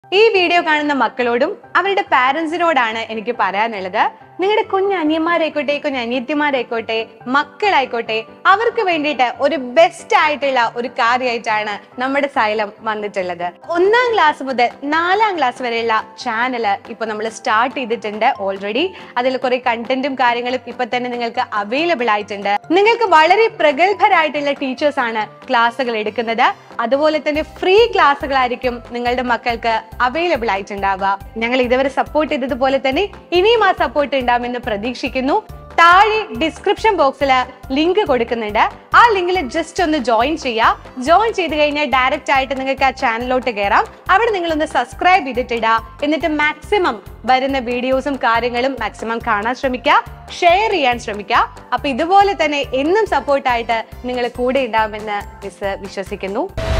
ഈ വീഡിയോ കാണുന്ന മക്കളോടും അവരുടെ പാരന്റ്സിനോടാണ് എനിക്ക് പറയാനുള്ളത് നിങ്ങളുടെ കുഞ്ഞ് അനിയന്മാരായിക്കോട്ടെ കുഞ്ഞ് അനിയത്തിമാരായിക്കോട്ടെ മക്കളായിക്കോട്ടെ അവർക്ക് വേണ്ടിയിട്ട് ഒരു ബെസ്റ്റ് ആയിട്ടുള്ള ഒരു കാര്യമായിട്ടാണ് നമ്മുടെ സൈലം വന്നിട്ടുള്ളത് ഒന്നാം ക്ലാസ് മുതൽ നാലാം ക്ലാസ് വരെയുള്ള ചാനല് ഇപ്പൊ നമ്മൾ സ്റ്റാർട്ട് ചെയ്തിട്ടുണ്ട് ഓൾറെഡി അതിൽ കുറെ കണ്ടന്റും കാര്യങ്ങളും ഇപ്പൊ തന്നെ നിങ്ങൾക്ക് അവൈലബിൾ ആയിട്ടുണ്ട് നിങ്ങൾക്ക് വളരെ പ്രഗത്ഭരായിട്ടുള്ള ടീച്ചേഴ്സ് ആണ് ക്ലാസ്സുകൾ എടുക്കുന്നത് അതുപോലെ തന്നെ ഫ്രീ ക്ലാസ്സുകളായിരിക്കും നിങ്ങളുടെ മക്കൾക്ക് അവൈലബിൾ ആയിട്ടുണ്ടാവുക ഞങ്ങൾ ഇതുവരെ സപ്പോർട്ട് ചെയ്തതുപോലെ തന്നെ ഇനിയും ആ സപ്പോർട്ട് ഉണ്ടാവുമെന്ന് പ്രതീക്ഷിക്കുന്നു താഴെ ഡിസ്ക്രിപ്ഷൻ ബോക്സിൽ ലിങ്ക് കൊടുക്കുന്നുണ്ട് ആ ലിങ്കിൽ ജസ്റ്റ് ഒന്ന് ജോയിൻ ചെയ്യാം ജോയിൻ ചെയ്ത് കഴിഞ്ഞാൽ ഡയറക്റ്റ് ആയിട്ട് നിങ്ങൾക്ക് ആ ചാനലിലോട്ട് കയറാം അവിടെ നിങ്ങൾ ഒന്ന് സബ്സ്ക്രൈബ് ചെയ്തിട്ടിടുക എന്നിട്ട് മാക്സിമം വരുന്ന വീഡിയോസും കാര്യങ്ങളും മാക്സിമം കാണാൻ ശ്രമിക്കുക ഷെയർ ചെയ്യാൻ ശ്രമിക്കുക അപ്പൊ ഇതുപോലെ തന്നെ എന്നും സപ്പോർട്ടായിട്ട് നിങ്ങൾ കൂടെ ഉണ്ടാവുമെന്ന് മിസ് വിശ്വസിക്കുന്നു